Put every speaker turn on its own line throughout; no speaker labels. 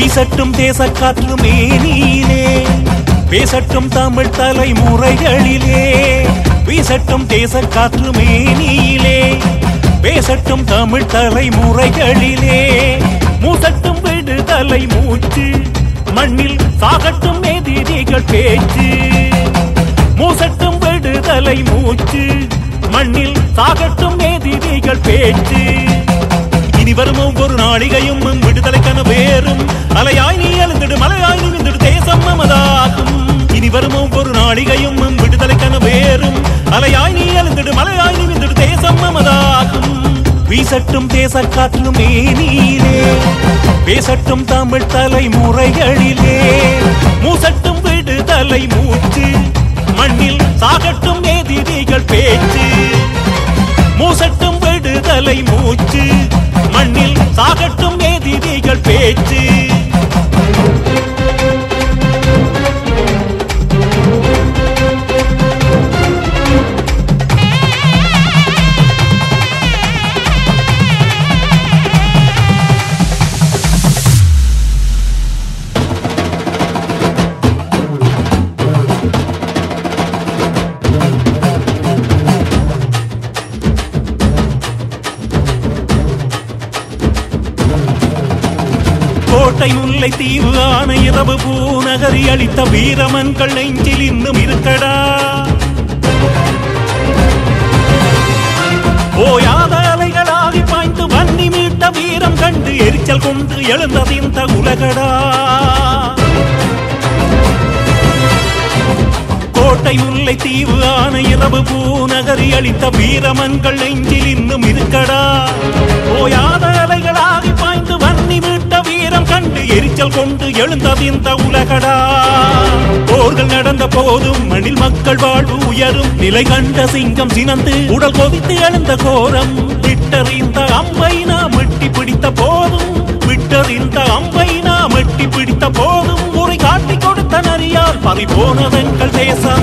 வீசட்டும் தேசக்காற்று மேனியிலே பேசட்டும் தமிழ் தலைமுறைகளிலே வீசட்டும் தேசக்காற்று மேனியிலே பேசட்டும் தமிழ் தலைமுறைகளிலே மூசட்டும் விடுதலை மூச்சு மண்ணில் சாகட்டும் எதிரிகள் பேச்சு மூசட்டும் விடுதலை மூச்சு மண்ணில் சாகட்டும் எதிரிகள் பேச்சு இனி வரும் ஒவ்வொரு நாளிகையும் உம் விடுதலைக்கான வேறும் அலையாய் நீ எழுந்திடு மலையாய் நீ விந்திடு தேசம் நமதாகும் இனி வரும் ஒவ்வொரு நாளிகையும் உம் விடுதலைக்கான வேறும் அலையாய் நீ எழுந்திடு மலையாய் நீ விந்திடு தேசம் நமதாகும் வீசட்டும் தேசக்காற்று மேனியிலே பேசட்டும் தமிழ் தலைமுறைகளிலே மூசட்டும் விடுதலை மூச்சு மண்ணில் சாகட்டும் எதிரிகள் பேச்சு மூசட்டும் விடுதலை மூச்சு மண்ணில் சாகட்டும் எதிரிகள் பேச்சு கோட்டை முல்லை தீவு ஆன இரவு பூநகரி அளித்த வீரமன்கள் நெஞ்சில் இன்னும் இருக்கடா ஓயாத அலைகளாகி பாய்ந்து வன்னி மீட்ட வீரம் கண்டு எரிச்சல் கொண்டு எழுந்தது இந்த உலகடா கோட்டை முல்லை தீவு ஆன இரவு பூநகரி அளித்த வீரமன்கள் நெஞ்சில் இன்னும் இருக்கடா ஓயாத அலைகளாகி பாய்ந்து வன்னி மீட்ட வீரம் கண்டு எரிச்சல் கொண்டு எழுந்தது இந்த உலகடா போர்கள் நடந்த போதும் மண்ணில் மக்கள் வாழ்வு உயரும் நிலை கண்ட சிங்கம் சினந்து உடல் கொதித்து எழுந்த கோரம் விட்டறிந்த அம்பை நாம் எட்டி பிடித்த போதும் விட்டறிந்த அம்பை நாம் எட்டி பிடித்த போதும் உரை காட்டிக் கொடுத்த நரியால் பறி போனதெங்கள் தேசம்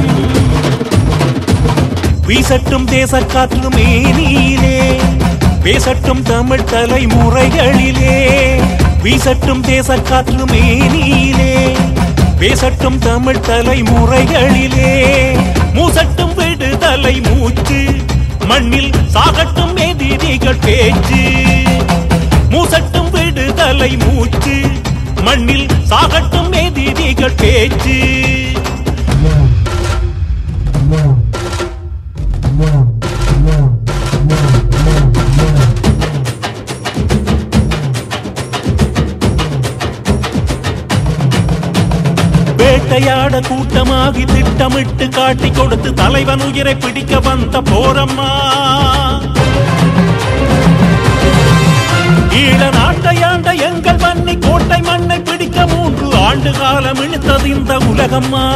வீசட்டும் தேசக்காற்று மேனியிலே பேசட்டும் தமிழ் தலைமுறைகளிலே வீசட்டும் தேசக்காற்று மேனியிலே பேசட்டும் தமிழ் தலைமுறைகளிலே மூசட்டும் விடுதலை மூச்சு மண்ணில் சாகட்டும் எதிரிகள் பேச்சு மூசட்டும் விடுதலை மூச்சு மண்ணில் சாகட்டும் எதிரிகள் பேச்சு வேட்டையாட கூட்டமாகி திட்டமிட்டு காட்டி கொடுத்து தலைவன் உயிரை பிடிக்க வந்த போரம்மா ஈழ நாட்டையாண்ட எங்கள் மண்ணை கோட்டை மண்ணை பிடிக்க மூன்று ஆண்டு காலம் இழுத்தது இந்த உலகம்மா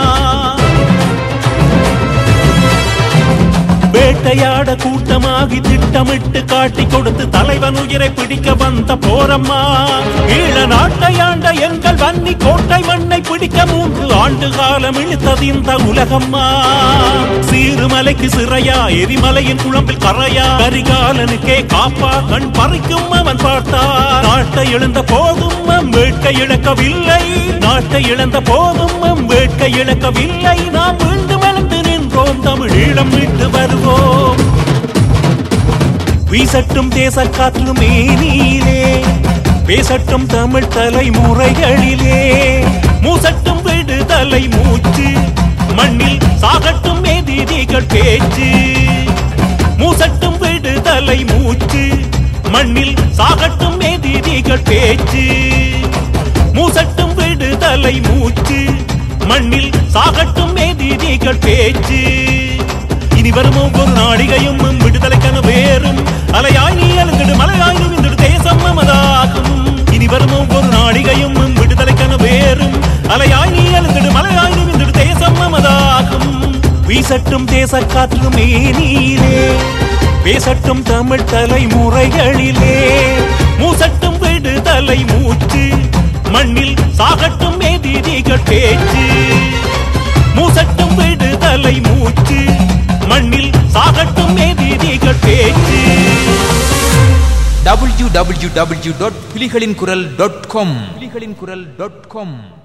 வேட்டையாட கூட்டமாகி திட்டமிட்டு காட்டி கொடுத்து தலைவன் உயிரை பிடிக்க வந்த போரம்மா ஈழ நாட்டையாண்ட எங்கள் வன்னி கோட்டை மண்ணை பிடிக்க மூன்று ஆண்டு காலம் இழுத்தது இந்த உலகம்மா சீருமலைக்கு சிறையா எரிமலையின் குழம்பில் கரையா கரிகாலனுக்கே காப்பா கண் பறிக்கும் அவன் பார்த்தா நாட்டை இழந்த போதும் நம் வேட்கை இழக்கவில்லை நாட்டை இழந்த போதும் நம் வேட்கை இழக்கவில்லை நாம் மீண்டும் எழுந்து நின்றோம் தமிழ் ஈழம் மீட்டு வருவோம் வீசட்டும் தேசக்காற்று மேனியிலே பேசட்டும் தமிழ் தலைமுறைகளிலே மூசட்டும் விடுதலை மூச்சு மண்ணில் சாகட்டும் எதிரிகள் பேச்சு மூசட்டும் விடுதலை மூச்சு மண்ணில் சாகட்டும் எதிரிகள் பேச்சு மூசட்டும் விடுதலை மூச்சு மண்ணில் சாகட்டும் எதிரிகள் பேச்சு இனி வரும் ஒவ்வொரு நாடிகையும் உம் விடுதலைக்கான வேறும் அலையாய் நீ எழுந்திடு மலையாய் நீ விந்திடு தேசம் நமதாகும் இனி வரும் ஒவ்வொரு நாடிகையும் உம் விடுதலைக்கான வேறும் அலையாய் நீ எழுந்திடு மலையாய் நீ விந்திடு தேசம் நமதாகும் வீசட்டும் தேசக்காற்று மேனியிலே பேசட்டும் தமிழ் தலைமுறைகளிலே மூசட்டும் விடுதலை மூச்சு மண்ணில் சாகட்டும் எதிரிகள் பேச்சு மூசட்டும் விடுதலை மூச்சு மண்ணில் சாகட்டும் எதிரிகள் பேச்சு
டபிள்யூ டபிள்யூ டபிள்யூ டாட் புலிகளின் குரல் டாட் காம் புலிகளின் குரல் டாட் காம்